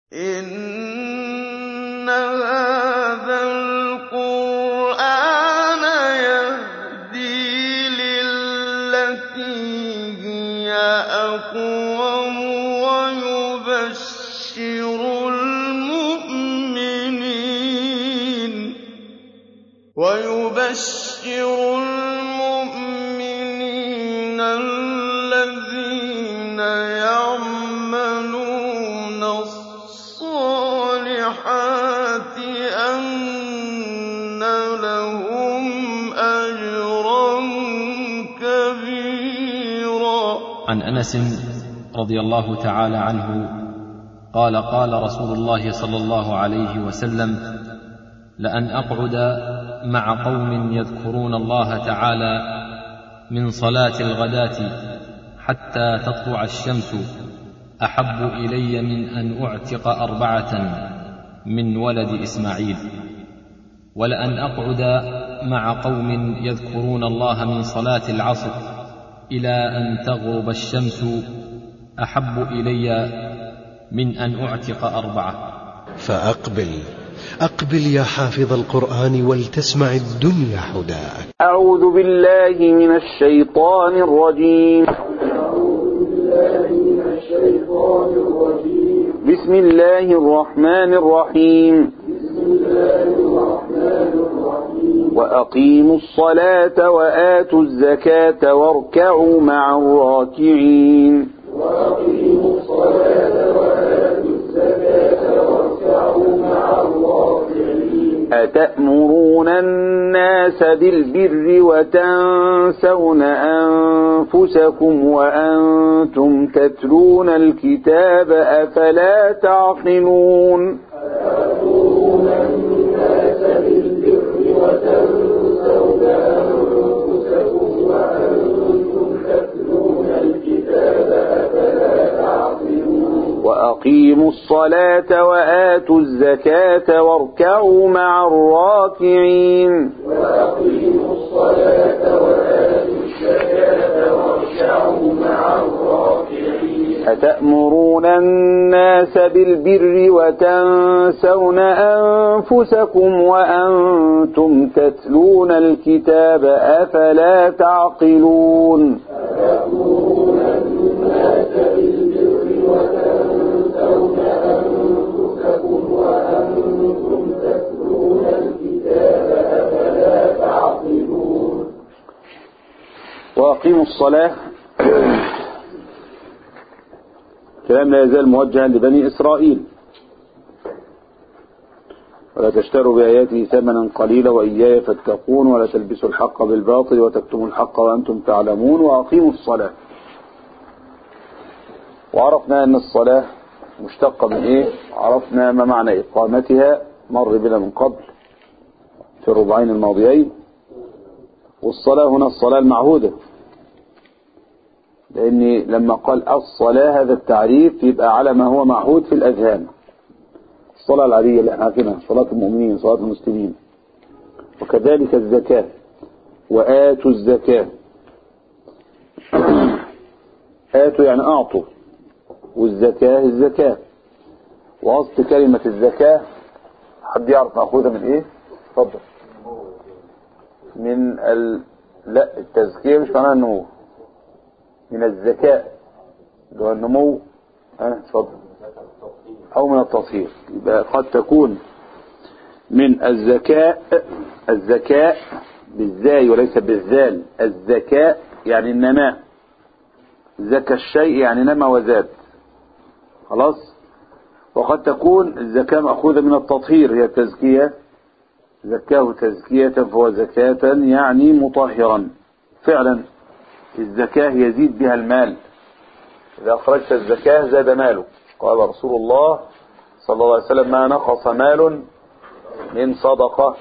إِنَّ هَٰذَا الْقُرْآنَ يَهْدِي لِلَّتِي هِيَ أَقْوَمُ وَيُبَشِّرُ الْمُؤْمِنِينَ الَّذِينَ يَعْمَلُونَ الصَّالِحَاتِ أَنَّ لَهُمْ أَجْرًا كَبِيرًا عن انس رضي الله تعالى عنه قال قال رسول الله صلى الله عليه وسلم لان اقعد مع قوم يذكرون الله تعالى من صلاه الغداه حتى تطلع الشمس احب الي من ان اعتق اربعه من ولد اسماعيل ولان اقعد مع قوم يذكرون الله من صلاه العصر الى ان تغرب الشمس احب الي من ان اعتق اربعه فأقبل أقبل يا حافظ القرآن ولتسمع الدنيا حداك أعوذ بالله من الشيطان الرجيم بسم الله الرحمن الرحيم وأقيموا الصلاة وآتوا الزكاة واركعوا مع الراكعين أتأمرون الناس بالبر وتنسون أنفسكم وأنتم تتلون الكتاب أفلا تعقلون وأقيموا الصلاة وآتوا الزكاة واركعوا مع الراكعين أتأمرون الناس بالبر وتنسون أنفسكم وأنتم تتلون الكتاب أفلا تعقلون وأقيموا الصلاة كلام لا يزال موجها لبني إسرائيل ولا تشتروا بآياته ثمنا قليلا وإياي فاتقون ولا تلبسوا الحق بالباطل وتكتموا الحق وأنتم تعلمون وأقيموا الصلاة وعرفنا أن الصلاة مشتقة من إيه عرفنا ما معنى إقامتها مر بنا من قبل في الربعين الماضيين والصلاة هنا الصلاة المعهودة لأن لما قال الصلاة هذا التعريف يبقى على ما هو معهود في الأذهان الصلاة العادية اللي احنا عارفينها صلاة المؤمنين صلاة المسلمين وكذلك الزكاة وآتوا الزكاة آتوا يعني أعطوا والزكاة الزكاة وأصل كلمة الزكاة حد يعرف مأخوذة من إيه؟ اتفضل من ال... لا التزكية مش معناها النمو من الذكاء اللي هو النمو ها اتفضل أو من التطهير يبقى قد تكون من الذكاء الذكاء بالزاي وليس بالذال الذكاء يعني النماء زكى الشيء يعني نما وزاد خلاص وقد تكون الزكاة مأخوذة من التطهير هي التزكية زكاه تزكية فهو زكاة يعني مطهرا فعلا الزكاة يزيد بها المال إذا أخرجت الزكاة زاد ماله قال رسول الله صلى الله عليه وسلم ما نقص مال من صدقة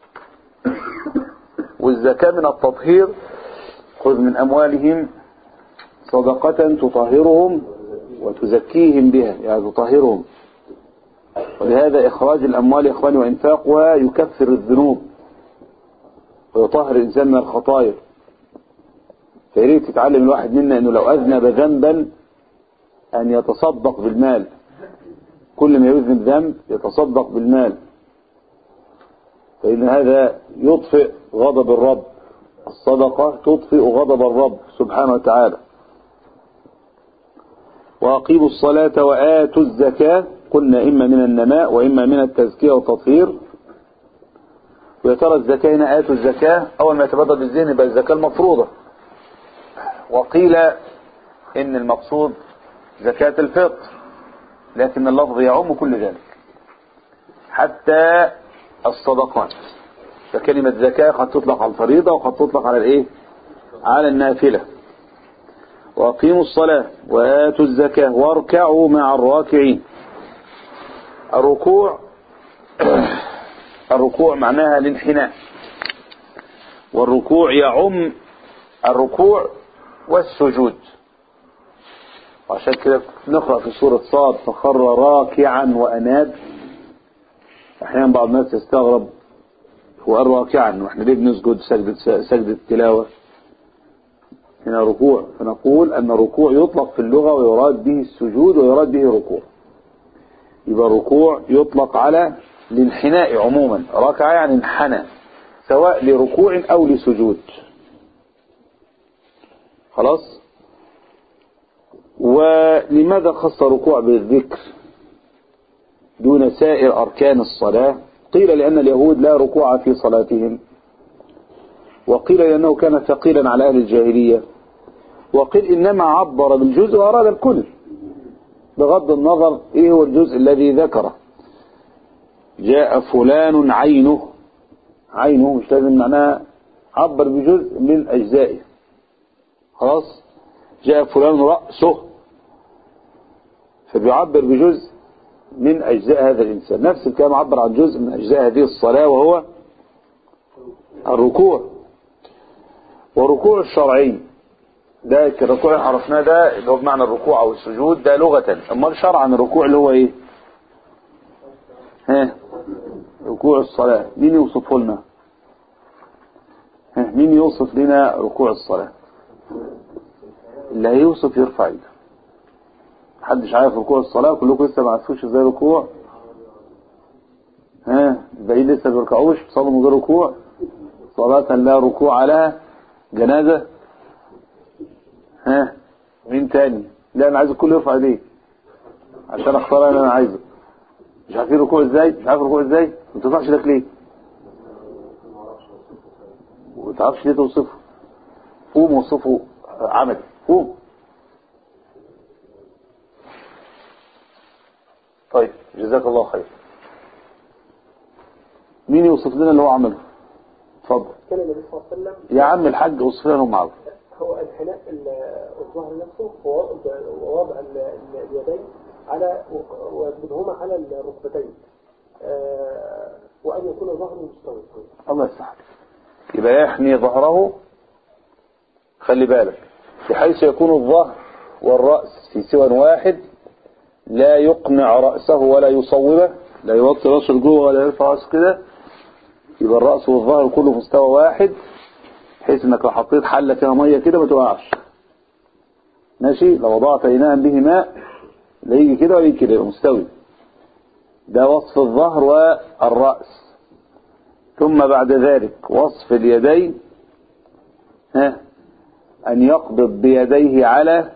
والزكاة من التطهير خذ من أموالهم صدقة تطهرهم وتزكيهم بها يعني تطهرهم ولهذا إخراج الأموال يا إخواني وإنفاقها يكفر الذنوب ويطهر الإنسان من الخطايا فيريد تتعلم الواحد منا أنه لو أذنب ذنبا أن يتصدق بالمال كل ما يذنب ذنب يتصدق بالمال فإن هذا يطفئ غضب الرب الصدقة تطفئ غضب الرب سبحانه وتعالى وأقيموا الصلاة وآتوا الزكاة قلنا إما من النماء وإما من التزكية والتطهير ويا ترى الزكاة هنا آتوا الزكاة أول ما يتبدل بالذهن يبقى الزكاة المفروضة وقيل إن المقصود زكاة الفطر لكن اللفظ يعم كل ذلك حتى الصدقات فكلمة زكاة قد تطلق على الفريضة وقد تطلق على الايه على النافلة وأقيموا الصلاة وآتوا الزكاة واركعوا مع الراكعين الركوع الركوع معناها الانحناء والركوع يعم الركوع والسجود وعشان كده نقرأ في سورة صاد فخر راكعا وأناب أحيانا بعض الناس يستغرب هو قال راكعا واحنا ليه بنسجد سجدة سجدة التلاوة هنا ركوع فنقول أن الركوع يطلق في اللغة ويراد به السجود ويراد به ركوع يبقى الركوع يطلق على الانحناء عموما ركع يعني انحنى سواء لركوع أو لسجود خلاص ولماذا خص الركوع بالذكر دون سائر أركان الصلاة قيل لأن اليهود لا ركوع في صلاتهم وقيل لأنه كان ثقيلا على أهل الجاهلية وقيل إنما عبر بالجزء وأراد الكل بغض النظر إيه هو الجزء الذي ذكره جاء فلان عينه عينه مش لازم معناها عبر بجزء من أجزائه خلاص جاء فلان رأسه فبيعبر بجزء من أجزاء هذا الإنسان نفس الكلام عبر عن جزء من أجزاء هذه الصلاة وهو الركوع وركوع الشرعي ده الركوع اللي عرفناه ده اللي هو بمعنى الركوع أو السجود ده لغة أما شرعا الركوع اللي هو إيه ها ركوع الصلاة مين يوصفه لنا ها مين يوصف لنا ركوع الصلاة اللي هيوصف يرفع ايده محدش عارف ركوع الصلاة كلكم لسه ما عرفوش ازاي ركوع ها الباقيين لسه ما بيركعوش بيصلوا من غير ركوع صلاة لا ركوع لها جنازة ها مين تاني لا انا عايز الكل يرفع ايديه عشان اختار اللي انا عايزه مش عارفين ركوع ازاي مش عارف ركوع ازاي ما ترفعش ايدك ليه وما تعرفش ليه توصفه قوم وصفه عملي قوم طيب جزاك الله خير مين يوصف لنا اللي هو عمله اتفضل كان النبي صلى الله عليه وسلم يا عم الحاج اوصف لنا معه هو انحناء ال- الظهر نفسه ووضع ووضع ال- ال- اليدين على ويقبضهما على الركبتين آه، وأن يكون ظهره مستوي الله يفتح يبقى يحني ظهره خلي بالك بحيث يكون الظهر والرأس في سوى واحد لا يقنع رأسه ولا يصوبه لا يوطي رأسه لجوه ولا يرفع رأسه كده يبقى الرأس والظهر كله مستوى واحد بحيث انك لو حطيت حلة فيها مية كده ما تقعش ماشي لو وضعت إناء به ماء لا يجي كده ولا يجي كده يبقى مستوي ده وصف الظهر والرأس ثم بعد ذلك وصف اليدين ها أن يقبض بيديه على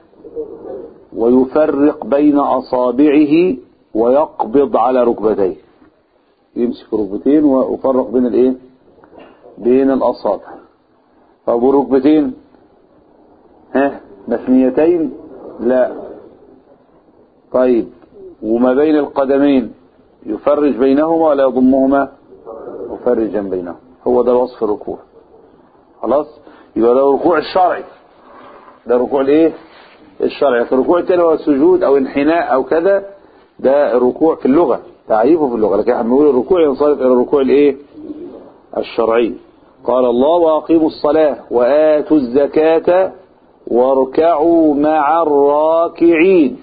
ويفرق بين أصابعه ويقبض على ركبتيه يمسك ركبتين ويفرق بين الايه بين الأصابع طب والركبتين ها مثنيتين لا طيب وما بين القدمين يفرج بينهما ولا يضمهما مفرجا بينهم هو ده وصف الركوع خلاص يبقى ده الركوع الشرعي ده الركوع الايه الشرعي لكن الركوع التاني هو السجود او انحناء او كذا ده الركوع في اللغة تعريفه في اللغة لكن احنا بنقول الركوع ينصرف الى الركوع الايه الشرعي قال الله واقيموا الصلاة واتوا الزكاة واركعوا مع الراكعين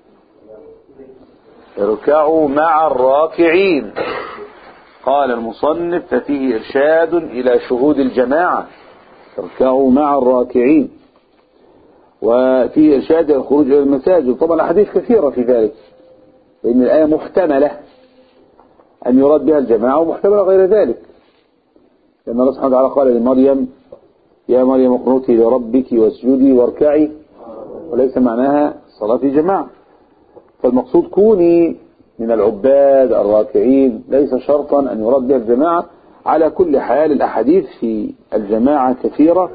اركعوا مع الراكعين قال المصنف ففيه إرشاد إلى شهود الجماعة اركعوا مع الراكعين وفيه إرشاد إلى الخروج إلى المساجد طبعا أحاديث كثيرة في ذلك لأن الآية محتملة أن يراد بها الجماعة ومحتملة غير ذلك لأن الله سبحانه وتعالى قال لمريم يا مريم اقنتي لربك واسجدي واركعي وليس معناها صلاة في جماعة فالمقصود كوني من العباد الراكعين ليس شرطا أن يراد بها الجماعة على كل حال الأحاديث في الجماعة كثيرة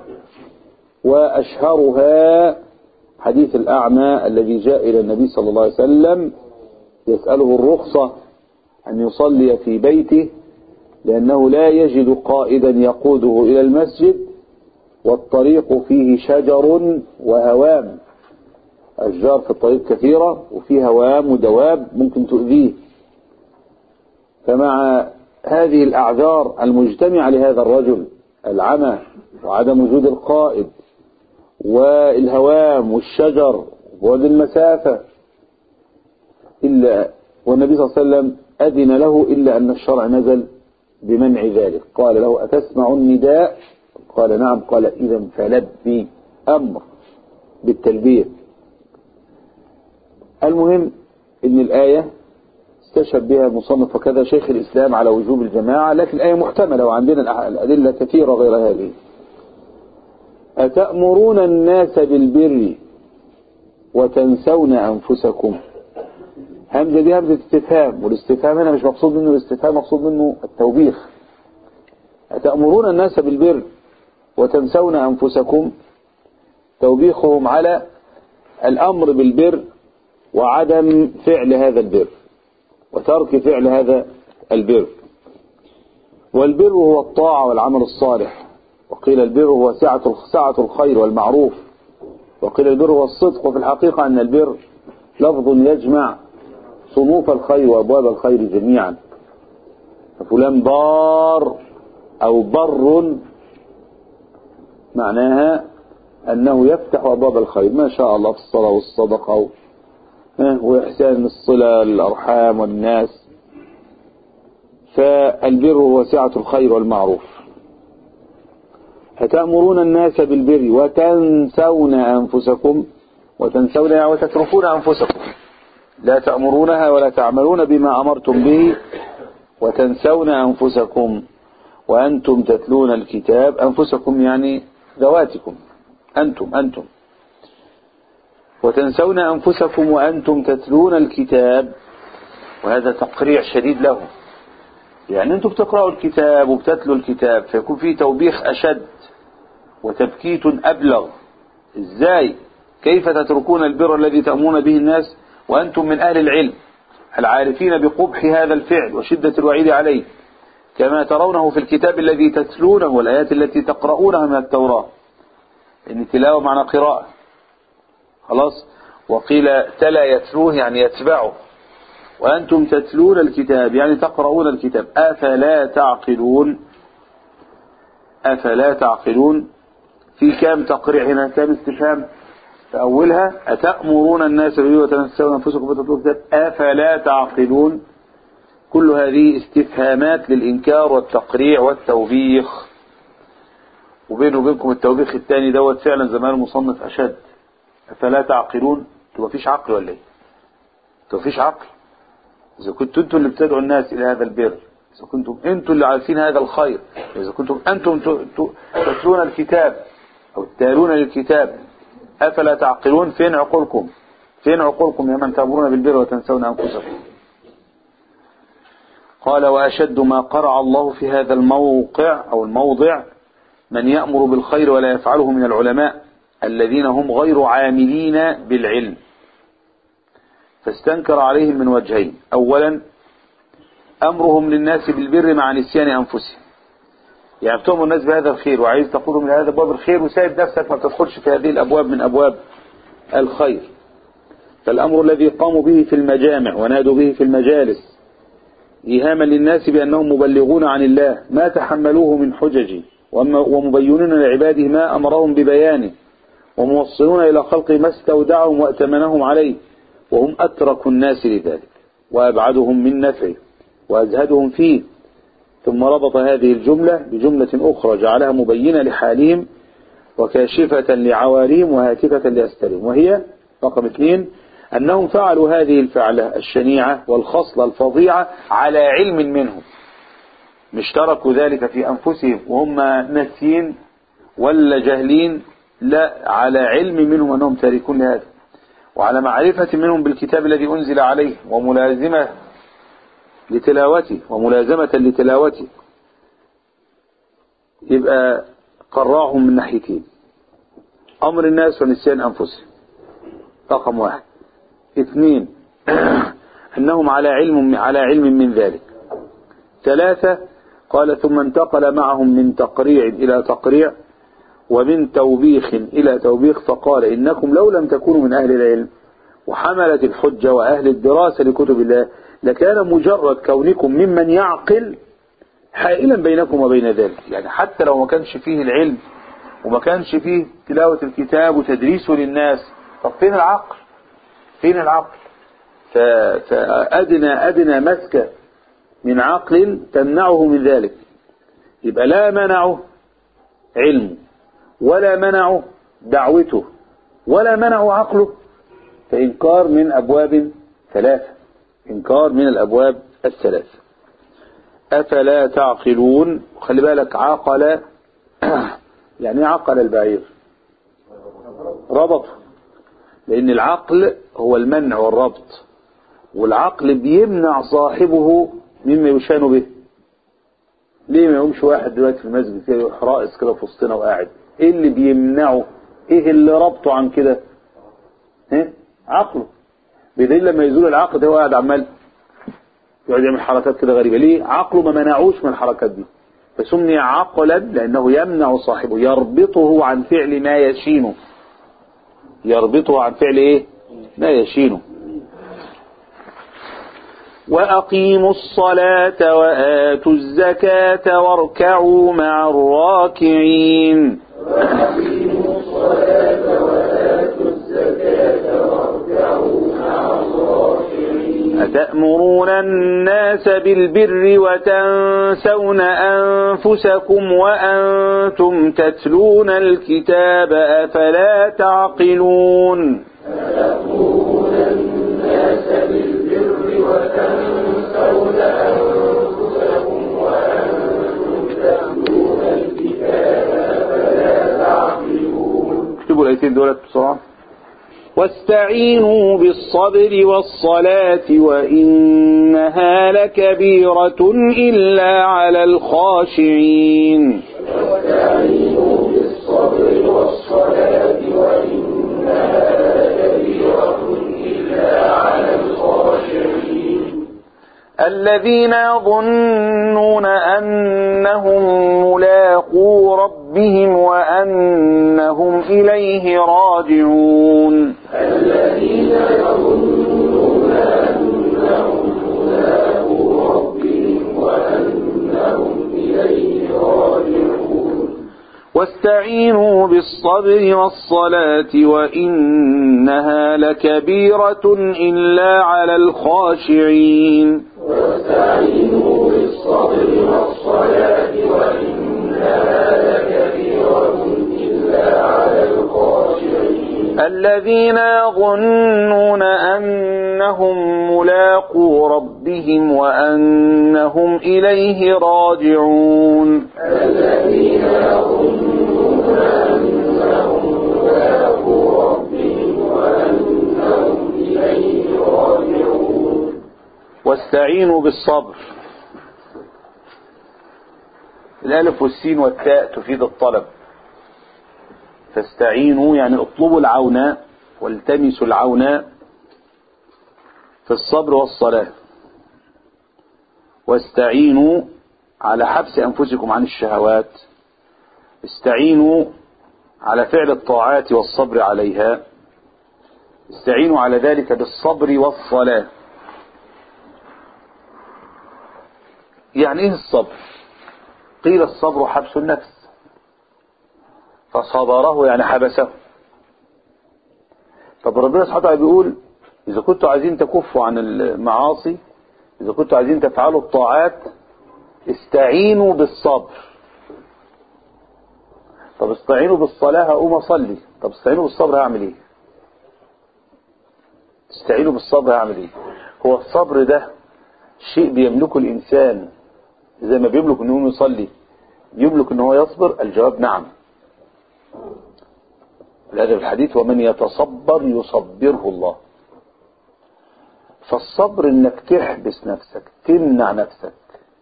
وأشهرها حديث الأعمى الذي جاء إلى النبي صلى الله عليه وسلم يسأله الرخصة أن يصلي في بيته لأنه لا يجد قائدا يقوده إلى المسجد والطريق فيه شجر وهوام أشجار في الطريق كثيرة وفيه هوام ودواب ممكن تؤذيه فمع هذه الأعذار المجتمعة لهذا الرجل العمى وعدم وجود القائد والهوام والشجر وبعد المسافة إلا والنبي صلى الله عليه وسلم أذن له إلا أن الشرع نزل بمنع ذلك قال له أتسمع النداء قال نعم قال إذا فلبي أمر بالتلبية المهم أن الآية استشهد بها المصنف وكذا شيخ الإسلام على وجوب الجماعة لكن الآية محتملة وعندنا الأدلة كثيرة غير هذه أتأمرون الناس بالبر وتنسون أنفسكم همزة دي همزة استفهام والاستفهام هنا مش مقصود منه الاستفهام مقصود منه التوبيخ أتأمرون الناس بالبر وتنسون أنفسكم توبيخهم على الأمر بالبر وعدم فعل هذا البر وترك فعل هذا البر والبر هو الطاعة والعمل الصالح وقيل البر هو سعة سعة الخير والمعروف وقيل البر هو الصدق وفي الحقيقة أن البر لفظ يجمع صنوف الخير وأبواب الخير جميعا فلان بار أو بر معناها أنه يفتح أبواب الخير ما شاء الله في الصلاة والصدقة وإحسان الصلة للأرحام والناس فالبر هو سعة الخير والمعروف أتأمرون الناس بالبر وتنسون أنفسكم وتنسون وتتركون أنفسكم لا تأمرونها ولا تعملون بما أمرتم به وتنسون أنفسكم وأنتم تتلون الكتاب أنفسكم يعني ذواتكم أنتم أنتم وتنسون أنفسكم وأنتم تتلون الكتاب وهذا تقريع شديد له يعني أنتم بتقرأوا الكتاب وبتتلوا الكتاب فيكون فيه توبيخ أشد وتبكيت أبلغ إزاي كيف تتركون البر الذي تأمون به الناس وأنتم من أهل العلم العارفين بقبح هذا الفعل وشدة الوعيد عليه كما ترونه في الكتاب الذي تتلونه والآيات التي تقرؤونها من التوراة إن تلاوة معنى قراءة خلاص وقيل تلا يتلوه يعني يتبعه وأنتم تتلون الكتاب يعني تقرؤون الكتاب أفلا تعقلون أفلا تعقلون في كام تقريع هنا كام استفهام في أولها أتأمرون الناس بالبر وتنسون أنفسكم فتتلون الكتاب أفلا تعقلون كل هذه استفهامات للإنكار والتقريع والتوبيخ وبينه وبينكم التوبيخ الثاني دوت فعلا زمان المصنف أشد أفلا تعقلون انتوا مفيش عقل ولا ايه انتوا مفيش عقل إذا كنتوا انتوا اللي بتدعوا الناس إلى هذا البر إذا كنتم انتوا اللي عارفين هذا الخير إذا كنتم أنتم تتلون الكتاب أو تالون للكتاب أفلا تعقلون فين عقولكم فين عقولكم يا من تأمرون بالبر وتنسون أنفسكم قال وأشد ما قرع الله في هذا الموقع أو الموضع من يأمر بالخير ولا يفعله من العلماء الذين هم غير عاملين بالعلم فاستنكر عليهم من وجهين أولا أمرهم للناس بالبر مع نسيان أنفسهم يعني بتؤمر الناس بهذا الخير وعايز تقودهم إلى هذا الباب الخير وسايب نفسك ما تدخلش في هذه الأبواب من أبواب الخير فالأمر الذي قاموا به في المجامع ونادوا به في المجالس إيهاما للناس بأنهم مبلغون عن الله ما تحملوه من حجج ومبينون لعباده ما أمرهم ببيانه وموصلون إلى خلق ما استودعهم وأتمنهم عليه وهم أترك الناس لذلك وأبعدهم من نفعه وأزهدهم فيه ثم ربط هذه الجملة بجملة أخرى جعلها مبينة لحالهم وكاشفة لعواريهم وهاتفة لأسترهم وهي رقم اثنين أنهم فعلوا هذه الفعلة الشنيعة والخصلة الفظيعة على علم منهم مش تركوا ذلك في أنفسهم وهم ناسيين ولا جاهلين لا على علم منهم أنهم تاركون لهذا وعلى معرفة منهم بالكتاب الذي أنزل عليه وملازمة لتلاوته وملازمة لتلاوته يبقى قراهم من ناحيتين أمر الناس ونسيان أنفسهم رقم واحد اثنين أنهم على علم على علم من ذلك ثلاثة قال ثم انتقل معهم من تقريع إلى تقريع ومن توبيخ إلى توبيخ فقال إنكم لو لم تكونوا من أهل العلم وحملة الحجة وأهل الدراسة لكتب الله لكان مجرد كونكم ممن يعقل حائلا بينكم وبين ذلك يعني حتى لو ما كانش فيه العلم وما كانش فيه تلاوة الكتاب وتدريسه للناس طب فين العقل فين العقل ف- فأدنى أدنى مسكة من عقل تمنعه من ذلك يبقى لا منعه علمه ولا منعه دعوته ولا منعه عقله فإنكار من أبواب ثلاثة إنكار من الأبواب الثلاثة أفلا تعقلون خلي بالك عقل يعني إيه عقل البعير ربطه لأن العقل هو المنع والربط والعقل بيمنع صاحبه مما يشان به ليه ما يقومش واحد دلوقتي في المسجد كده يروح رائس كده في وسطنا وقاعد ايه اللي بيمنعه ايه اللي ربطه عن كده ايه عقله بدليل لما يزول العقل ده هو قاعد عمال يقعد يعمل حركات كده غريبة ليه عقله ما منعوش من الحركات دي فسمي عقلا لأنه يمنع صاحبه يربطه عن فعل ما يشينه يربطه عن فعل ايه ما يشينه وأقيموا الصلاة وآتوا الزكاة واركعوا مع الراكعين أتأمرون الناس بالبر وتنسون أنفسكم وأنتم تتلون الكتاب أفلا تعقلون اكتبوا الايتين دولت بسرعة واستعينوا بالصبر والصلاة وإنها لكبيرة إلا على الخاشعين الذين يظنون أنهم ملاقو ربهم وأنهم إليه راجعون واستعينوا بالصبر والصلاة وإنها لكبيرة إلا على الخاشعين الذين يظنون أنهم ملاقو ربهم وأنهم إليه راجعون واستعينوا بالصبر الألف والسين والتاء تفيد الطلب فاستعينوا يعني اطلبوا العون والتمسوا العون في الصبر والصلاة واستعينوا على حبس أنفسكم عن الشهوات استعينوا على فعل الطاعات والصبر عليها استعينوا على ذلك بالصبر والصلاة يعني ايه الصبر قيل الصبر حبس النفس فصبره يعني حبسه طب ربنا سبحانه وتعالى بيقول إذا كنتوا عايزين تكفوا عن المعاصي إذا كنتوا عايزين تفعلوا الطاعات استعينوا بالصبر طب استعينوا بالصلاة هقوم أصلي طب استعينوا بالصبر هعمل إيه استعينوا بالصبر هعمل ايه هو الصبر ده شيء بيملكه الانسان زي ما بيملك انه يصلي يملك ان هو يصبر الجواب نعم هذا الحديث ومن يتصبر يصبره الله فالصبر انك تحبس نفسك تمنع نفسك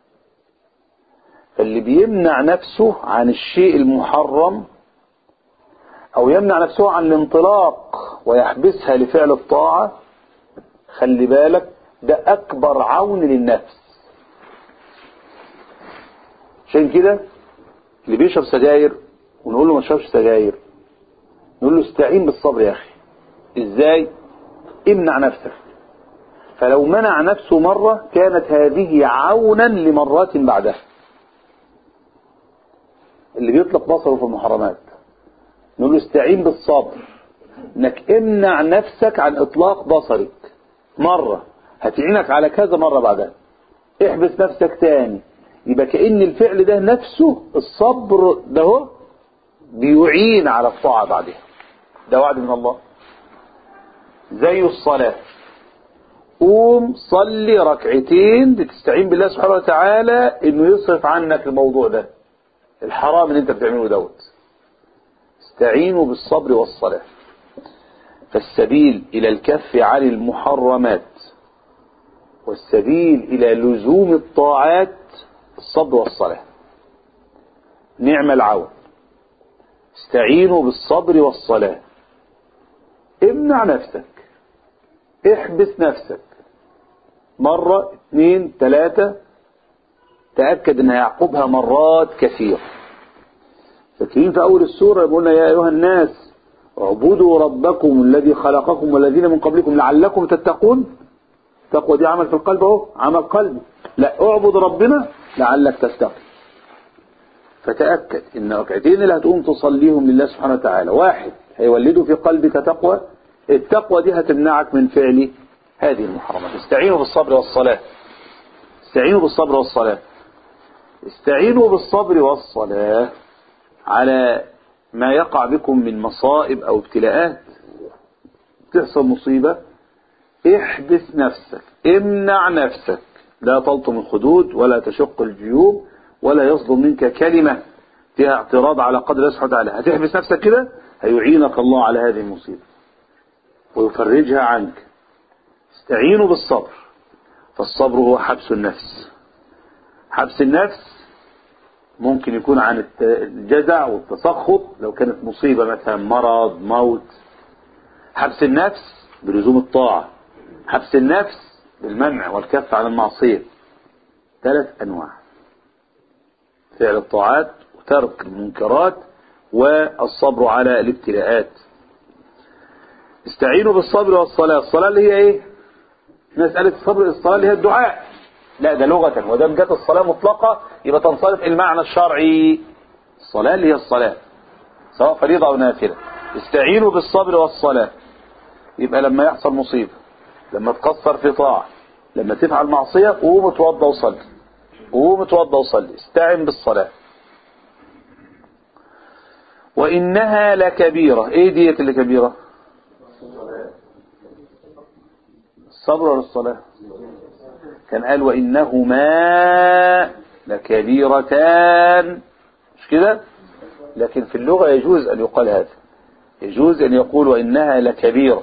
فاللي بيمنع نفسه عن الشيء المحرم او يمنع نفسه عن الانطلاق ويحبسها لفعل الطاعة خلي بالك ده اكبر عون للنفس عشان كده اللي بيشرب سجاير ونقول له ما تشربش سجاير نقول له استعين بالصبر يا اخي ازاي امنع نفسك فلو منع نفسه مرة كانت هذه عونا لمرات بعدها اللي بيطلق بصره في المحرمات نقول له استعين بالصبر انك امنع نفسك عن اطلاق بصرك مرة هتعينك على كذا مرة بعدها احبس نفسك تاني يبقى كأن الفعل ده نفسه الصبر ده هو بيعين على الطاعة بعدها ده وعد من الله زي الصلاة قوم صلي ركعتين بتستعين بالله سبحانه وتعالى انه يصرف عنك الموضوع ده الحرام اللي انت بتعمله دوت استعينوا بالصبر والصلاة فالسبيل الى الكف عن المحرمات والسبيل الى لزوم الطاعات الصبر والصلاة نعم العون استعينوا بالصبر والصلاة امنع نفسك احبس نفسك مرة اثنين ثلاثة تأكد ان يعقبها مرات كثيرة فاكرين في اول السورة يقولنا يا ايها الناس اعبدوا ربكم الذي خلقكم والذين من قبلكم لعلكم تتقون التقوى دي عمل في القلب اهو عمل قلبي لا اعبد ربنا لعلك تتقي فتأكد ان ركعتين اللي هتقوم تصليهم لله سبحانه وتعالى واحد هيولدوا في قلبك تقوى التقوى دي هتمنعك من فعل هذه المحرمات استعينوا بالصبر والصلاة استعينوا بالصبر والصلاة استعينوا بالصبر والصلاة على ما يقع بكم من مصائب او ابتلاءات تحصل مصيبة احبس نفسك امنع نفسك لا تلطم الخدود ولا تشق الجيوب ولا يصدر منك كلمة فيها اعتراض على قدر الله سبحانه وتعالى هتحبس نفسك كده هيعينك الله على هذه المصيبة ويفرجها عنك استعينوا بالصبر فالصبر هو حبس النفس حبس النفس ممكن يكون عن الجزع والتسخط لو كانت مصيبة مثلا مرض موت حبس النفس بلزوم الطاعة حبس النفس بالمنع والكف عن المعصية ثلاث أنواع فعل الطاعات وترك المنكرات والصبر على الابتلاءات استعينوا بالصبر والصلاة الصلاة اللي هي ايه مسألة الصبر الصلاة اللي هي الدعاء لا ده لغة ودام جت الصلاة مطلقة يبقى تنصرف المعنى الشرعي الصلاة اللي هي الصلاة سواء فريضة أو نافلة استعينوا بالصبر والصلاة يبقى لما يحصل مصيبة لما تقصر في طاعة لما تفعل معصية قوم اتوضى وصلي قوم اتوضى وصلي استعن بالصلاة وإنها لكبيرة ايه ديت اللي كبيرة الصبر ولا الصلاة كان قال وإنهما لكبيرتان مش كده لكن في اللغة يجوز أن يقال هذا يجوز أن يقول وإنها لكبيرة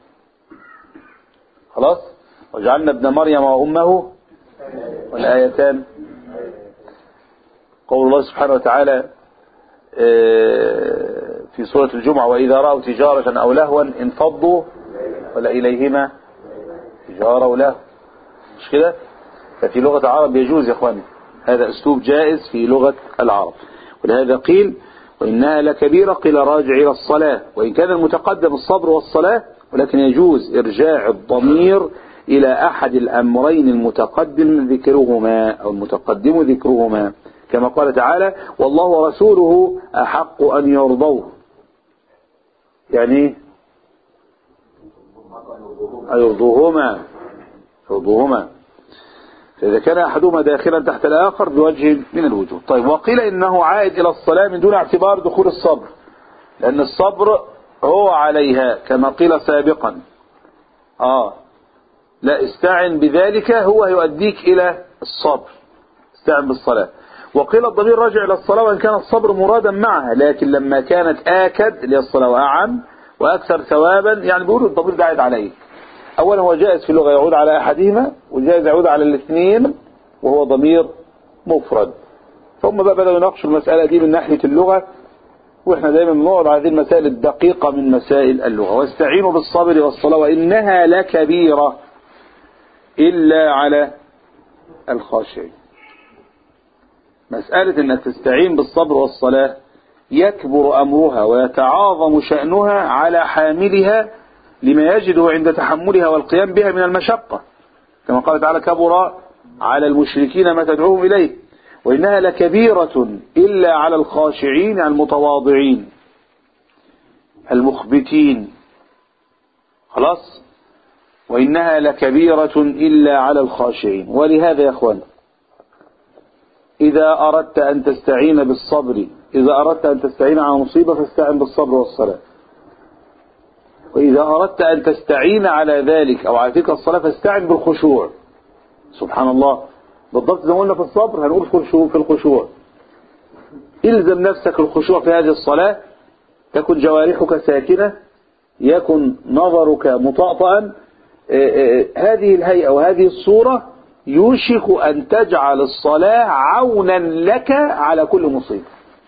خلاص وجعلنا ابن مريم وأمه والآيتان قول الله سبحانه وتعالى في سورة الجمعة وإذا رأوا تجارة أو لهوا انفضوا ولا إليهما تجارة وله مش كده ففي لغة العرب يجوز يا اخواني هذا اسلوب جائز في لغة العرب ولهذا قيل وإنها لكبيرة قيل راجع إلى الصلاة وإن كان المتقدم الصبر والصلاة ولكن يجوز إرجاع الضمير إلى أحد الأمرين المتقدم ذكرهما أو المتقدم ذكرهما كما قال تعالى والله ورسوله أحق أن يرضوه يعني يرضوهما يرضوهما فإذا كان أحدهما داخلا تحت الآخر بوجه من الوجوه طيب وقيل إنه عائد إلى الصلاة من دون اعتبار دخول الصبر لأن الصبر هو عليها كما قيل سابقا اه لا استعن بذلك هو يؤديك الى الصبر استعن بالصلاة وقيل الضمير راجع الى الصلاة وان كان الصبر مرادا معها لكن لما كانت اكد للصلاة واعم واكثر ثوابا يعني بيقولوا الضمير ده عائد عليه اولا هو جائز في اللغة يعود على احدهما وجائز يعود على الاثنين وهو ضمير مفرد ثم بقى بدأوا يناقشوا المسألة دي من ناحية اللغة واحنا دايما بنقعد على هذه المسائل الدقيقة من مسائل اللغة واستعينوا بالصبر والصلاة وإنها لكبيرة إلا على الخاشعين مسألة انك تستعين بالصبر والصلاة يكبر أمرها ويتعاظم شأنها على حاملها لما يجده عند تحملها والقيام بها من المشقة كما قال تعالى كبر على المشركين ما تدعوهم إليه وإنها لكبيرة إلا على الخاشعين المتواضعين المخبتين خلاص وإنها لكبيرة إلا على الخاشعين ولهذا يا أخوان إذا أردت أن تستعين بالصبر إذا أردت أن تستعين على مصيبة فاستعن بالصبر والصلاة وإذا أردت أن تستعين على ذلك أو على تلك الصلاة فاستعن بالخشوع سبحان الله بالضبط زي ما قلنا في الصبر هنقول في الخشوع في الخشوع الزم نفسك الخشوع في هذه الصلاة تكن جوارحك ساكنة يكن نظرك مطأطئا هذه الهيئة وهذه الصورة يوشك أن تجعل الصلاة عونا لك على كل مصيبة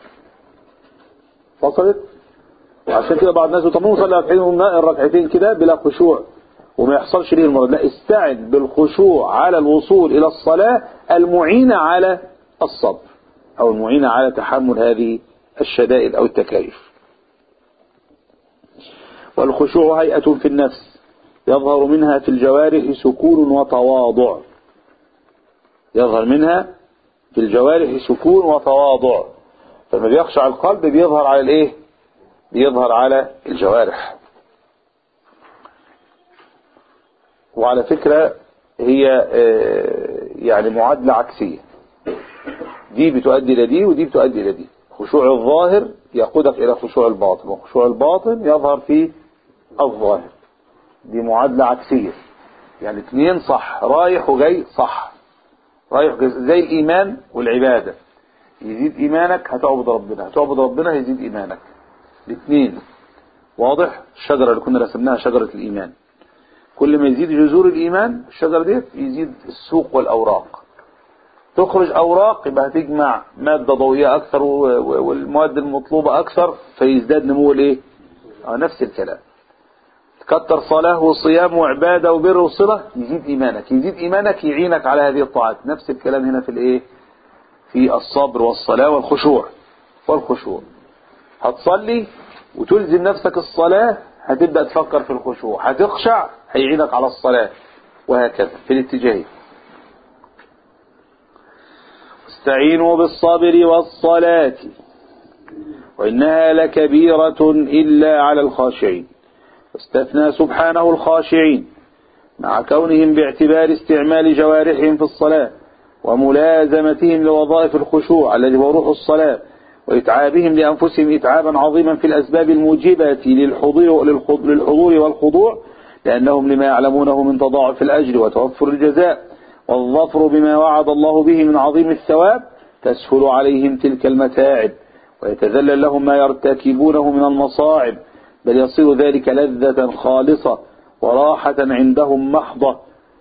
وصلت وعشان كده بعض الناس يطمنوا صلي ركعتين الركعتين كده بلا خشوع وما يحصلش ليه المرض لا استعد بالخشوع على الوصول إلى الصلاة المعينة على الصبر أو المعينة على تحمل هذه الشدائد أو التكاليف والخشوع هيئة في النفس يظهر منها في الجوارح سكون وتواضع يظهر منها في الجوارح سكون وتواضع فلما بيخشع القلب بيظهر على الايه بيظهر على الجوارح وعلى فكرة هي يعني معادلة عكسية دي بتؤدي إلى دي ودي بتؤدي إلى دي خشوع الظاهر يقودك إلى خشوع الباطن وخشوع الباطن يظهر في الظاهر دي معادلة عكسية يعني اثنين صح رايح وجاي صح رايح وجاي زي الإيمان والعبادة يزيد إيمانك هتعبد ربنا هتعبد ربنا هيزيد إيمانك الاثنين واضح الشجرة اللي كنا رسمناها شجرة الإيمان كل ما يزيد جذور الإيمان الشجرة دي يزيد السوق والأوراق تخرج أوراق يبقى هتجمع مادة ضوئية أكثر والمواد المطلوبة أكثر فيزداد نمو الإيه؟ آه نفس الكلام تكتر صلاة وصيام وعبادة وبر وصلة يزيد إيمانك يزيد إيمانك يعينك على هذه الطاعات نفس الكلام هنا في الإيه في الصبر والصلاة والخشوع والخشوع هتصلي وتلزم نفسك الصلاة هتبدأ تفكر في الخشوع هتخشع هيعينك على الصلاة وهكذا في الاتجاه استعينوا بالصبر والصلاة وإنها لكبيرة إلا على الخاشعين استثنى سبحانه الخاشعين مع كونهم باعتبار استعمال جوارحهم في الصلاة وملازمتهم لوظائف الخشوع الذي هو روح الصلاة وإتعابهم لأنفسهم إتعابا عظيما في الأسباب الموجبة للحضور, للحضور والخضوع لأنهم لما يعلمونه من تضاعف الأجر وتوفر الجزاء والظفر بما وعد الله به من عظيم الثواب تسهل عليهم تلك المتاعب ويتذلل لهم ما يرتكبونه من المصاعب بل يصير ذلك لذة خالصة وراحة عندهم محضة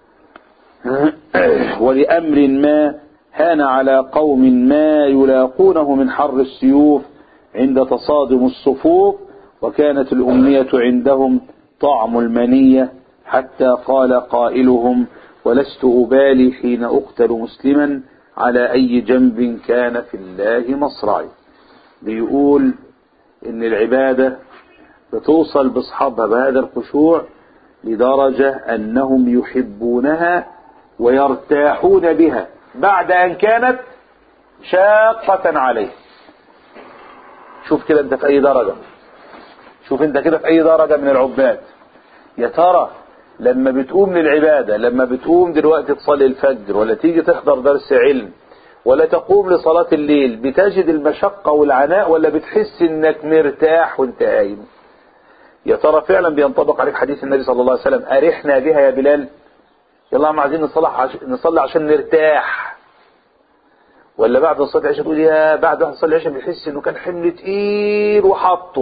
ولأمر ما هان على قوم ما يلاقونه من حر السيوف عند تصادم الصفوف وكانت الأمنية عندهم طعم المنية حتى قال قائلهم ولست أبالي حين أقتل مسلما على أي جنب كان في الله مصرعي بيقول إن العبادة بتوصل بأصحابها بهذا الخشوع لدرجة أنهم يحبونها ويرتاحون بها بعد أن كانت شاقة عليه شوف كده أنت في أي درجة شوف أنت كده في أي درجة من العباد يا ترى لما بتقوم للعبادة لما بتقوم دلوقتي تصلي الفجر ولا تيجي تحضر درس علم ولا تقوم لصلاة الليل بتجد المشقة والعناء ولا بتحس انك مرتاح وانت قايم يا ترى فعلا بينطبق عليك حديث النبي صلى الله عليه وسلم أرحنا بها يا بلال يلا عم عايزين نصلي عش... نصلي عشان نرتاح ولا بعد صلاة العشاء تقول يا بعد واحد صلي العشاء بيحس انه كان حمل تقيل وحطه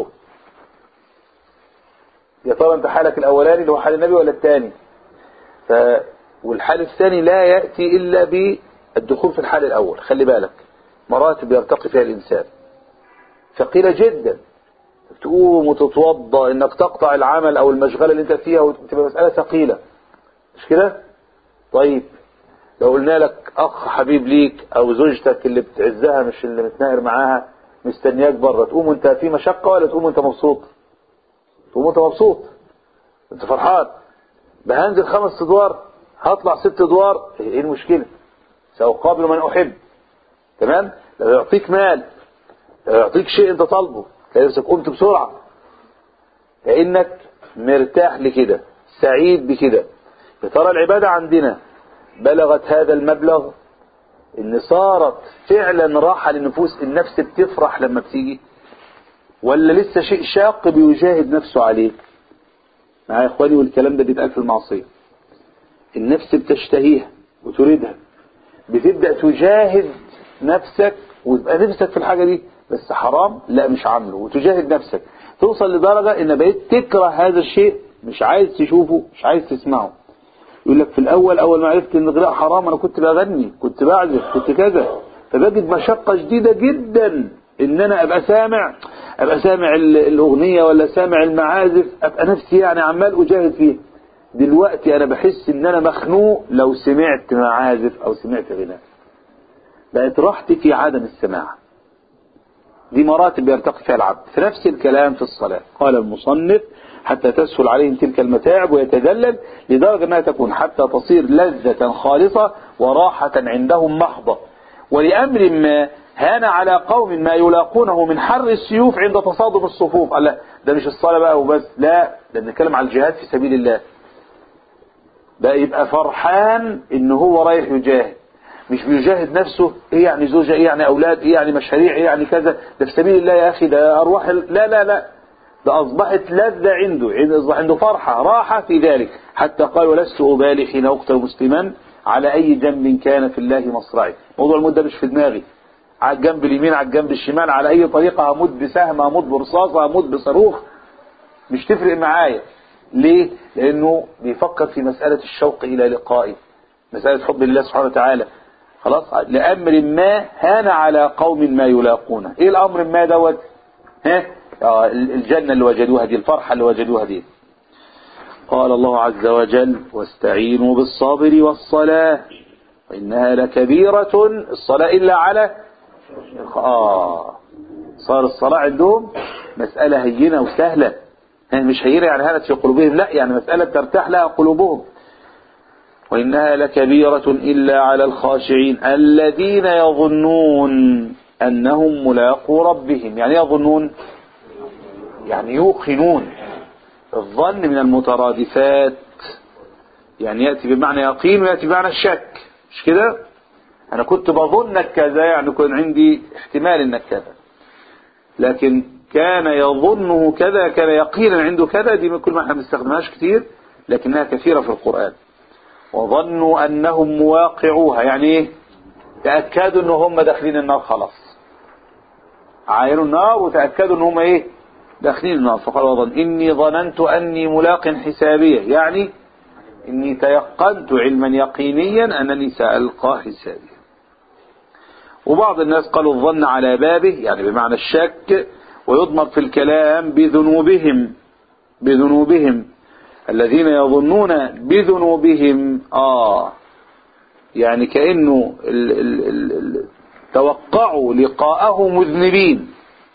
يا ترى انت حالك الاولاني اللي هو حال النبي ولا الثاني ف... والحال الثاني لا يأتي الا بالدخول في الحال الاول خلي بالك مراتب يرتقي فيها الانسان ثقيلة جدا تقوم وتتوضا انك تقطع العمل او المشغله اللي انت فيها وتبقى مساله ثقيله مش كده طيب لو قلنا لك اخ حبيب ليك او زوجتك اللي بتعزها مش اللي متناهر معاها مستنياك بره تقوم انت في مشقه ولا تقوم انت مبسوط تقوم انت مبسوط انت فرحان بهنزل خمس ادوار هطلع ست ادوار ايه المشكله ساقابل من احب تمام لو يعطيك مال لو يعطيك شيء انت طالبه تلاقي نفسك قمت بسرعه لانك مرتاح لكده سعيد بكده يا ترى العباده عندنا بلغت هذا المبلغ ان صارت فعلا راحة للنفوس النفس بتفرح لما بتيجي ولا لسه شيء شاق بيجاهد نفسه عليه معايا يا اخواني والكلام ده بيتقال في المعصية النفس بتشتهيها وتريدها بتبدأ تجاهد نفسك ويبقى نفسك في الحاجة دي بس حرام لا مش عامله وتجاهد نفسك توصل لدرجة ان بقيت تكره هذا الشيء مش عايز تشوفه مش عايز تسمعه يقول لك في الاول اول ما عرفت ان الغناء حرام انا كنت بغني كنت بعزف كنت كذا فبجد مشقة شديدة جدا ان انا ابقى سامع ابقى سامع الاغنية ولا سامع المعازف ابقى نفسي يعني عمال اجاهد فيه دلوقتي انا بحس ان انا مخنوق لو سمعت معازف او سمعت غناء بقت راحتي في عدم السماع دي مراتب يرتقي فيها العبد في نفس الكلام في الصلاة قال المصنف حتى تسهل عليهم تلك المتاعب ويتذلل لدرجة أنها تكون حتى تصير لذة خالصة وراحة عندهم محضة ولأمر ما هان على قوم ما يلاقونه من حر السيوف عند تصادم الصفوف قال لا ده مش الصلاة بقى وبس لا ده بنتكلم على الجهاد في سبيل الله بقى يبقى فرحان ان هو رايح يجاهد مش بيجاهد نفسه ايه يعني زوجة ايه يعني اولاد ايه يعني مشاريع ايه يعني كذا ده في سبيل الله يا اخي ده ارواح لا لا لا ده أصبحت لذة عنده أصبح عنده فرحة راحة في ذلك حتى قال ولست أبالي حين أقتل مسلما على أي جنب كان في الله مصرعي موضوع المدة مش في دماغي على الجنب اليمين على الجنب الشمال على أي طريقة هموت بسهم هموت برصاصة هموت بصاروخ مش تفرق معايا ليه؟ لأنه بيفكر في مسألة الشوق إلى لقائه مسألة حب الله سبحانه وتعالى خلاص لأمر ما هان على قوم ما يلاقونه إيه الأمر ما دوت ها الجنة اللي وجدوها دي الفرحة اللي وجدوها دي قال الله عز وجل واستعينوا بالصبر والصلاة وإنها لكبيرة الصلاة إلا على آه صار الصلاة عندهم مسألة هينة وسهلة مش هينة يعني هانت في قلوبهم لا يعني مسألة ترتاح لها قلوبهم وإنها لكبيرة إلا على الخاشعين الذين يظنون أنهم ملاقوا ربهم يعني يظنون يعني يوقنون الظن من المترادفات يعني يأتي بمعنى يقين ويأتي بمعنى الشك مش كده أنا كنت بظنك كذا يعني كان عندي احتمال أنك كذا لكن كان يظنه كذا كان يقينا عنده كذا دي من كل ما احنا ما بنستخدمهاش كتير لكنها كثيرة في القرآن وظنوا أنهم مواقعوها يعني ايه تأكدوا أن هم داخلين النار خلاص عاينوا النار وتأكدوا أن هم ايه داخلين النار فقال وظن إني ظننت أني ملاق حسابية يعني إني تيقنت علما يقينيا أنني سألقى حسابيا وبعض الناس قالوا الظن على بابه يعني بمعنى الشك ويضمر في الكلام بذنوبهم بذنوبهم الذين يظنون بذنوبهم آه يعني كأنه ال ال ال ال توقعوا لقاءه مذنبين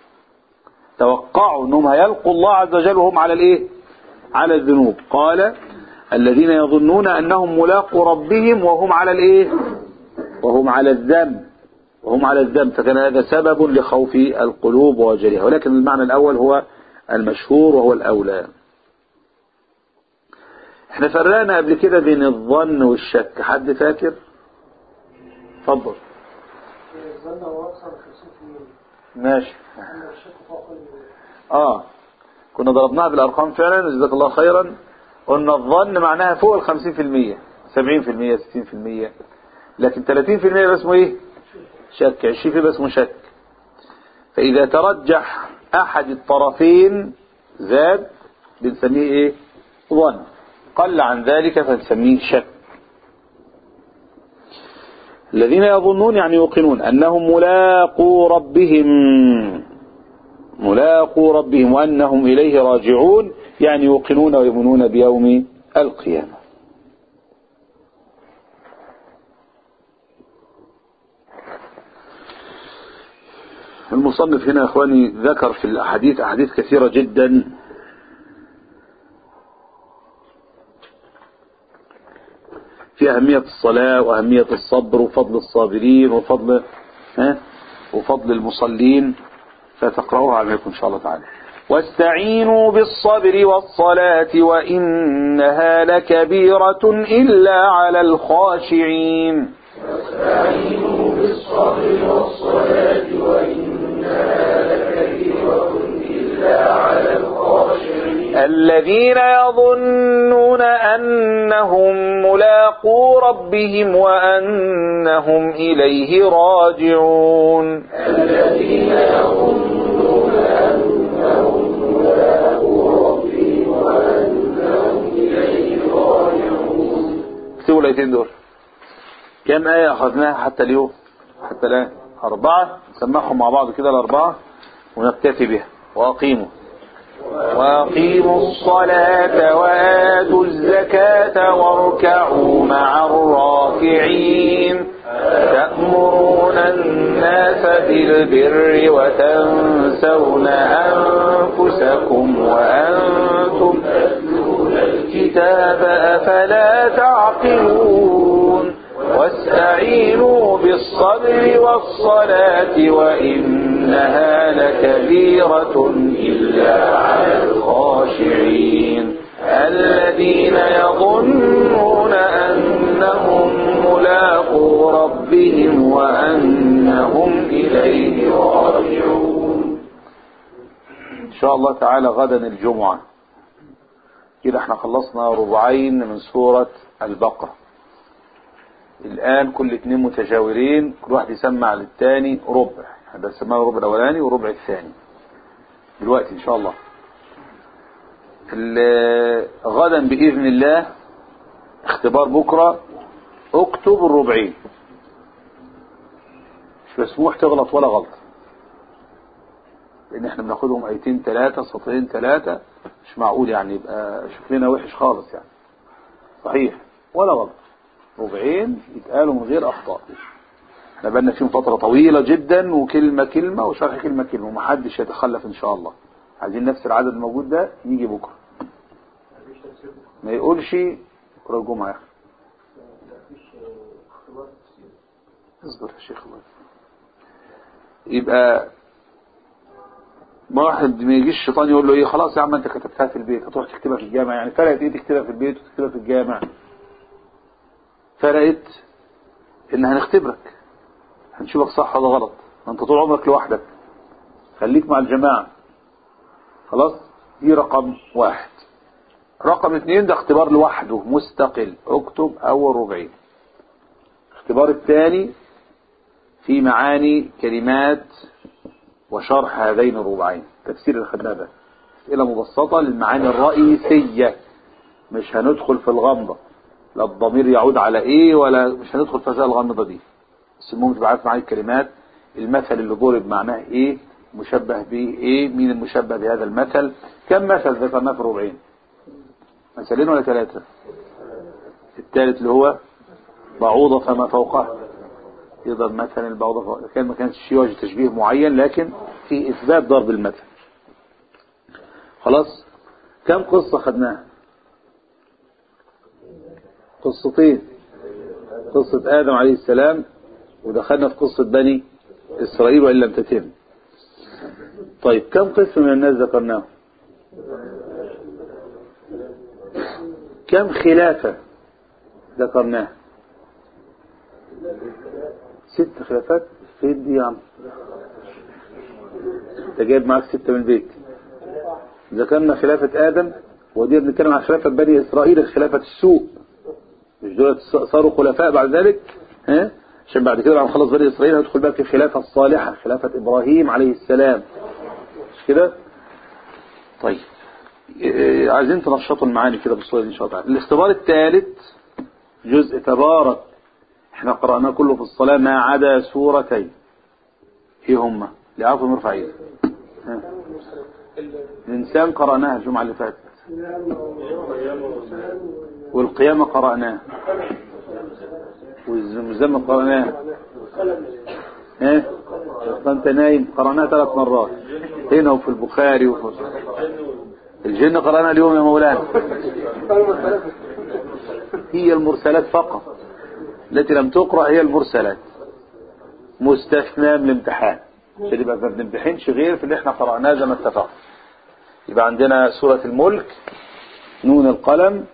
توقعوا انهم هيلقوا الله عز وجل وهم على الايه على الذنوب قال الذين يظنون انهم ملاقوا ربهم وهم على الايه وهم على الذنب وهم على الذنب فكان هذا سبب لخوف القلوب ووجلها ولكن المعنى الاول هو المشهور وهو الاولى احنا فرقنا قبل كده بين الظن والشك حد فاكر اتفضل الظن هو أكثر خصوص من ماشي أما الشك فوق ال- اه كنا ضربناها بالأرقام فعلا جزاك الله خيرا قلنا الظن معناها فوق الخمسين في المية سبعين في المية ستين في المية لكن ثلاثين في المية اسمه ايه شك عشرين في المية اسمه شك فإذا ترجح أحد الطرفين زاد بنسميه ايه ظن قل عن ذلك فنسميه شك الذين يظنون يعني يوقنون أنهم ملاقو ربهم ملاقو ربهم وأنهم إليه راجعون يعني يوقنون ويؤمنون بيوم القيامة المصنف هنا يا اخواني ذكر في الاحاديث احاديث كثيرة جدا في اهمية الصلاة واهمية الصبر وفضل الصابرين وفضل ها وفضل المصلين فتقرأوها عليكم ان شاء الله تعالى واستعينوا بالصبر والصلاة وإنها لكبيرة إلا على الخاشعين واستعينوا بالصبر والصلاة وإنها لكبيرة إلا على الخاشعين الذين يظنون أنهم ملاقو ربهم وأنهم إليه راجعون الذين يظنون أنهم ملاقو ربهم وأنهم إليه راجعون اكتبوا الايتين دول كم آية أخذناها حتى اليوم حتى الآن أربعة نسمعهم مع بعض كده الأربعة ونكتفي بها وأقيموا وأقيموا الصلاة وآتوا الزكاة واركعوا مع الراكعين تأمرون الناس بالبر وتنسون أنفسكم وأنتم تتلون الكتاب أفلا تعقلون واستعينوا بالصبر والصلاة وإنها لكبيرة إلا على الخاشعين الذين يظنون أنهم ملاقو ربهم وأنهم إليه راجعون إن شاء الله تعالى غدا الجمعة كده احنا خلصنا ربعين من سورة البقرة الآن كل اتنين متجاورين كل واحد يسمع للتاني ربع هذا سماه الربع الأولاني وربع الثاني دلوقتي إن شاء الله ال- غدا بإذن الله اختبار بكرة اكتب الربعين مش مسموح تغلط ولا غلط لان احنا بناخدهم ايتين ثلاثة سطرين ثلاثة مش معقول يعني يبقى شكلنا وحش خالص يعني صحيح ولا غلط ربعين يتقالوا من غير اخطاء احنا بقالنا فيهم فترة طويلة جدا وكلمة كلمة وشرح كلمة كلمة ومحدش يتخلف ان شاء الله عايزين نفس العدد الموجود ده يجي بكرة ما يقولش بكرة الجمعة يا اخي اصبر يا شيخ الله يبقى ما واحد ما يجيش الشيطان يقول له ايه خلاص يا عم انت كتبتها في البيت هتروح تكتبها في الجامع يعني فرقت ايه تكتبها في البيت وتكتبها في الجامع فرقت ان هنختبرك هنشوفك صح ولا غلط انت طول عمرك لوحدك خليك مع الجماعة خلاص دي رقم واحد رقم اثنين ده اختبار لوحده مستقل اكتب اول ربعين الاختبار الثاني في معاني كلمات وشرح هذين الربعين تفسير اللي خدناه ده اسئله مبسطه للمعاني الرئيسيه مش هندخل في الغمضه لا الضمير يعود على ايه ولا مش هندخل في هذه الغمضه دي بس المهم تبقى عارف معاني الكلمات المثل اللي ضرب معناه ايه مشبه به ايه مين المشبه بهذا المثل كم مثل ذكرناه في الربعين مثلين ولا ثلاثه الثالث اللي هو بعوضه فما فوقها يضرب مثلا البعوضة كان ما كانش في وجه تشبيه معين لكن في إثبات ضرب المثل خلاص كم قصة خدناها قصتين قصة آدم عليه السلام ودخلنا في قصة بني إسرائيل وإن لم تتم طيب كم قسم من الناس ذكرناه كم خلافة ذكرناها ست خلافات فين دي يا عم انت جايب معاك ستة من البيت ذكرنا خلافة آدم ودي بنتكلم عن خلافة بني إسرائيل خلافة السوء مش دول صاروا خلفاء بعد ذلك ها عشان بعد كده بعد ما نخلص بني إسرائيل هندخل بقى في الخلافة الصالحة خلافة إبراهيم عليه السلام مش كده طيب إيه، عايزين تنشطوا المعاني كده بالصورة دي إن شاء الله تعالى. الاختبار الثالث جزء تبارك احنا قرأناه كله في الصلاة ما عدا سورتين ايه هما لعفو مرفع ايدك ها. الإنسان قرأناها الجمعة اللي فاتت والقيامة قرأناها والمزمل قرأناها ايه انت نايم قرأناها ثلاث مرات هنا وفي البخاري وفي الجن قرأنا اليوم يا مولانا هي المرسلات فقط التي لم تقرأ هي المرسلات مستثنى من الامتحان عشان يبقى ما بنمتحنش غير في اللي احنا قرأناه زي ما اتفقنا يبقى عندنا سورة الملك نون القلم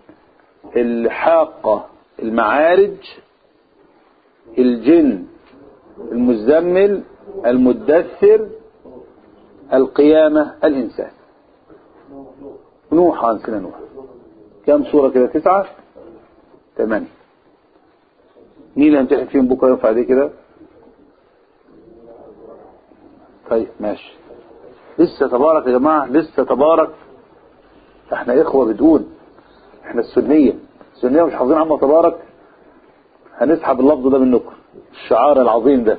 الحاقة المعارج الجن المزمل المدثر القيامة الإنسان نوح نسينا نوح كم سورة كده تسعة ثمانية مين اللي هنمتحن فيهم بكرة ينفع دي كده طيب ماشي لسه تبارك يا جماعة لسه تبارك احنا اخوة بدون احنا السنية السنية مش حافظين عما تبارك هنسحب اللفظ ده منكم الشعار العظيم ده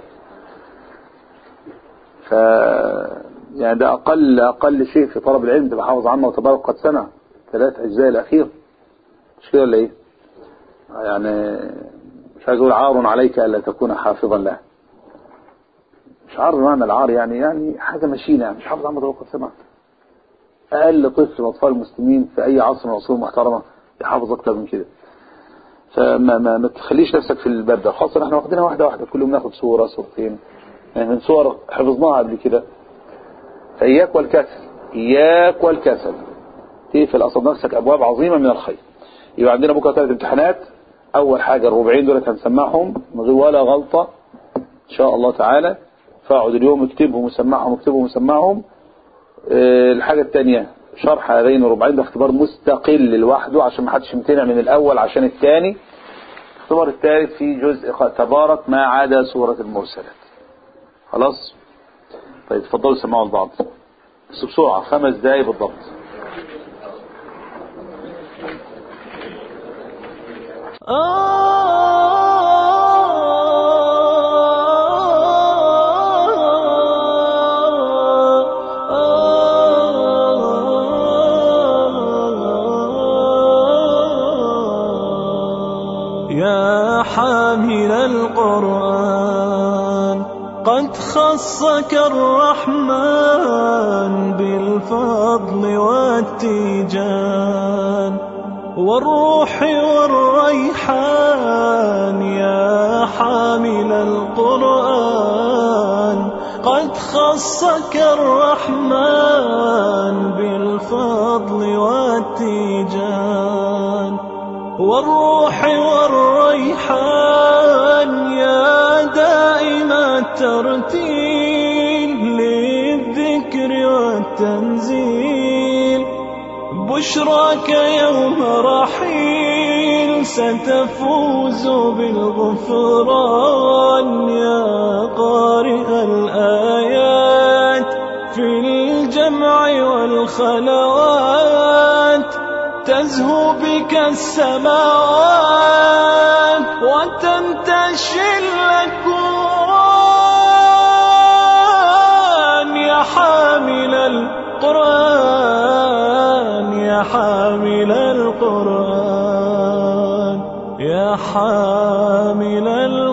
ف يعني ده اقل اقل شيء في طلب العلم تبقى حافظ عنه وتبارك قد سمع ثلاث اجزاء الاخير مش كده ولا ايه يعني مش عايز اقول عار عليك الا تكون حافظا له مش عار بمعنى العار يعني يعني حاجه مشينه يعني مش حافظ عنه تبارك قد سمع اقل طفل من اطفال المسلمين في اي عصر من العصور المحترمه يحافظ اكتر من كده فما ما, ما تخليش نفسك في الباب ده خاصه احنا واخدينها واحده واحده كل يوم ناخد صوره صورتين يعني من صور حفظناها قبل كده فإياك والكسل إياك والكسل تقفل أصلا نفسك أبواب عظيمة من الخير يبقى عندنا بكرة ثلاث امتحانات أول حاجة الربعين دول هنسمعهم من غير ولا غلطة إن شاء الله تعالى فاقعد اليوم اكتبهم وسمعهم اكتبهم وسمعهم أه الحاجة الثانية شرح هذين الربعين ده اختبار مستقل لوحده عشان ما حدش يمتنع من الأول عشان الثاني الاختبار الثالث في جزء تبارك ما عدا سورة المرسلات خلاص طيب تفضلوا سمعوا لبعض بس بسرعة خمس دقايق بالضبط يا حامل القرآن قد خصك الرحمن بالفضل والتيجان والروح والريحان يا حامل القرآن قد خصك الرحمن بالفضل والتيجان والروح والريحان يا دائم الترتيل للذكر والتنزيل بشراك يوم رحيل ستفوز بالغفران يا قارئ الآيات في الجمع والخلوات تزهو بك السماوات وتنتشي الأكوان يا حامل القرآن يا حامل القرآن يا حامل القرآن